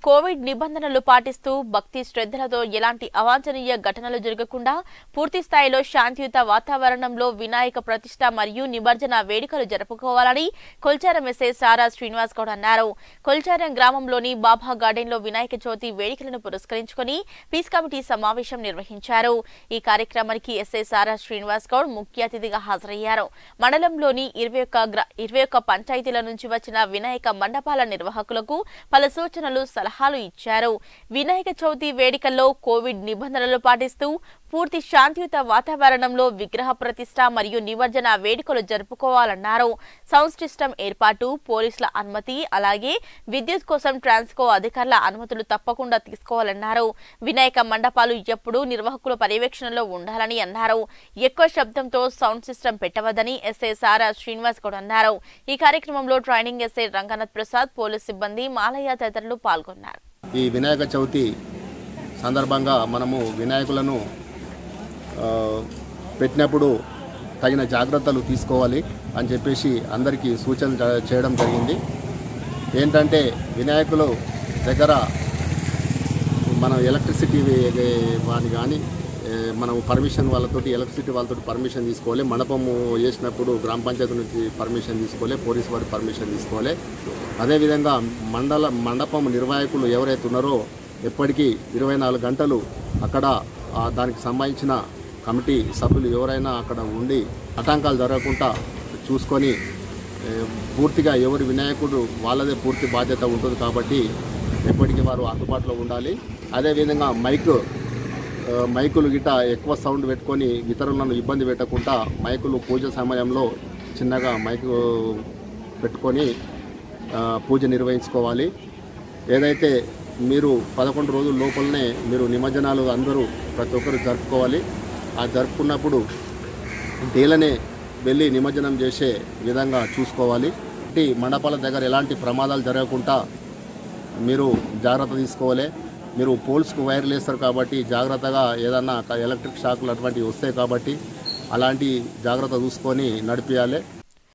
Covid నిబంధనలు పాటిస్తూ భక్తి శ్రద్ధలతో ఎలాంటి అవాంఛనీయ ఘటనలు జరగకుండా పూర్తి స్థాయిలో శాంతియుత వాతావరణంలో వినాయక ప్రతిష్ట మరియు నిమజ్జన వేడుకలు జరుపుకోవాలని కొల్చారం ఎస్ఐ సారా శ్రీనివాస్ గౌడ్ అన్నారు కొల్చారం గ్రామంలోని బాబా గార్డెన్ లో వినాయక చవితి వేడుకలను పురస్కరించుకొని పీస్ కమిటీ సమావేశం నిర్వహించారు ఈ కార్యక్రమానికి ఎస్ఐ సారా శ్రీనివాస్ గౌడ్ ముఖ్య అతిథిగా హాజరయ్యారు మండలంలోని ఇరవై ఒక్క గ్రా- ఇరవై ఒక్క పంచాయతీల నుంచి వచ్చిన వినాయక మండపాల నిర్వాహకులకు పలు సూచనలు సలహాలు ఇచ్చారు వినాయక చవితి వేడుకల్లో కోవిడ్ నిబంధనలు పాటిస్తూ పూర్తి శాంతియుత వాతావరణంలో విగ్రహ ప్రతిష్ట మరియు నిమజ్జన వేడుకలు జరుపుకోవాలన్నారు సౌండ్ సిస్టమ్ ఏర్పాటు పోలీసుల అనుమతి అలాగే విద్యుత్ కోసం ట్రాన్స్కో అధికారుల అనుమతులు తప్పకుండా తీసుకోవాలన్నారు వినాయక మండపాలు ఎప్పుడూ నిర్వాహకుల పర్యవేక్షణలో ఉండాలని అన్నారు ఎక్కువ శబ్దంతో సౌండ్ సిస్టమ్ పెట్టవద్దని ఎస్ఐ సారా శ్రీనివాస్ గౌడ్ అన్నారు ఈ కార్యక్రమంలో training SI Ranganath Prasad police సిబ్బంది మాలయ్య తదితరులు పాల్గొన్నారు ఈ వినాయక చవితి సందర్భంగా మనము వినాయకులను ఆ, పెట్టినప్పుడు తగిన జాగ్రత్తలు తీసుకోవాలి అని చెప్పేసి అందరికీ సూచన చే- చేయడం జరిగింది ఏంటంటే వినాయకులు దగ్గర మనం ఎలక్ట్రిసిటీ వాని కానీ ఏ, మనం పర్మిషన్ వాళ్ళతోటి ఎలక్ట్రిసిటీ వాళ్ళతోటి పర్మిషన్ తీసుకోవాలి మండపము వేసినప్పుడు గ్రామ పంచాయతీ నుంచి పర్మిషన్ తీసుకోవాలి పోలీస్ వారి పర్మిషన్ తీసుకోవాలి అదేవిధంగా మండల మండపం నిర్వాహకులు ఎవరైతే ఉన్నారో ఎప్పటికీ ఇరవై నాలుగు గంటలు అక్కడ ఆ దానికి సంబంధించిన కమిటీ సభ్యులు ఎవరైనా అక్కడ ఉండి ఆటంకాలు జరగకుండా చూసుకొని ఏ, పూర్తిగా ఎవరి వినాయకుడు వాళ్ళదే పూర్తి బాధ్యత ఉంటుంది కాబట్టి ఎప్పటికీ వారు అందుబాటులో ఉండాలి అదేవిధంగా మైక్ ఆ, మైకులు గిట్ట ఎక్కువ సౌండ్ పెట్టుకొని ఇతరులను ఇబ్బంది పెట్టకుండా మైకులు పూజ సమయంలో చిన్నగా మైకు పెట్టుకొని ఆ, పూజ నిర్వహించుకోవాలి ఏదైతే మీరు పదకొండు రోజుల లోపలనే మీరు నిమజ్జనాలు అందరూ ప్రతి ఒక్కరు జరుపుకోవాలి ఆ జరుపుకున్నప్పుడు డేలనే వెళ్ళి నిమజ్జనం చేసే విధంగా చూసుకోవాలి ఈ మండపాల దగ్గర ఎలాంటి ప్రమాదాలు జరగకుండా మీరు జాగ్రత్త తీసుకోవాలి మీరు పోల్స్కు వైర్లు వేస్తారు కాబట్టి జాగ్రత్తగా ఏదన్నా ఎలక్ట్రిక్ షాకులు అటువంటివి వస్తాయి కాబట్టి అలాంటి జాగ్రత్త చూసుకొని నడిపించాలి